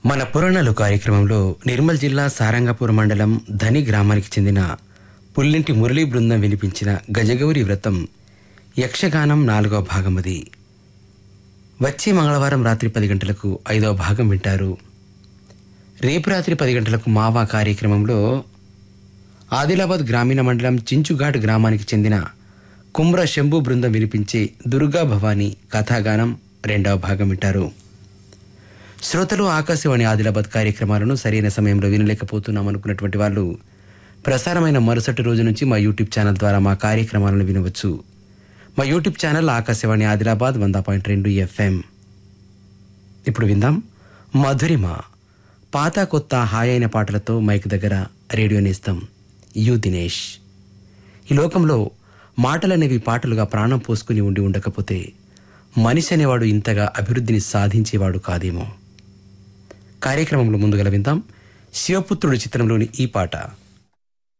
మన పురాణాలు కార్యక్రమంలో నిర్మల్ జిల్లా సారంగపూర్ మండలం ధని గ్రామానికి చెందిన పుల్లింటి మురళీ బృందం వినిపించిన గజగౌరి వ్రతం యక్షగానం నాలుగో భాగం అది వచ్చే మంగళవారం రాత్రి పది గంటలకు ఐదవ భాగం వింటారు రేపు రాత్రి పది గంటలకు మావా కార్యక్రమంలో ఆదిలాబాద్ గ్రామీణ మండలం చించుఘాట్ గ్రామానికి చెందిన కుమ్ర శంభు బృందం వినిపించే దుర్గా భవానీ కథాగానం రెండవ భాగం వింటారు శ్రోతలు ఆకాశవాణి ఆదిలాబాద్ కార్యక్రమాలను సరైన సమయంలో వినలేకపోతున్నాం అనుకున్నటువంటి వాళ్ళు ప్రసారమైన మరుసటి రోజు నుంచి మా యూట్యూబ్ ఛానల్ ద్వారా మా కార్యక్రమాలను వినవచ్చు మా యూట్యూబ్ ఛానల్ ఆకాశవాణి ఆదిలాబాద్ వంద పాయింట్ రెండు ఎఫ్ఎం ఇప్పుడు విందాం మధురిమ పాత కొత్త హాయైన పాటలతో మైక్ దగ్గర రేడియో నేస్తాం యు దినేష్ ఈ లోకంలో మాటలనేవి పాటలుగా ప్రాణం పోసుకుని ఉండి ఉండకపోతే మనిషి అనేవాడు ఇంతగా అభివృద్ధిని సాధించేవాడు కాదేమో కార్యక్రమంలో ముందుగల విందాం శివపుత్రుడు చిత్రంలోని ఈ పాట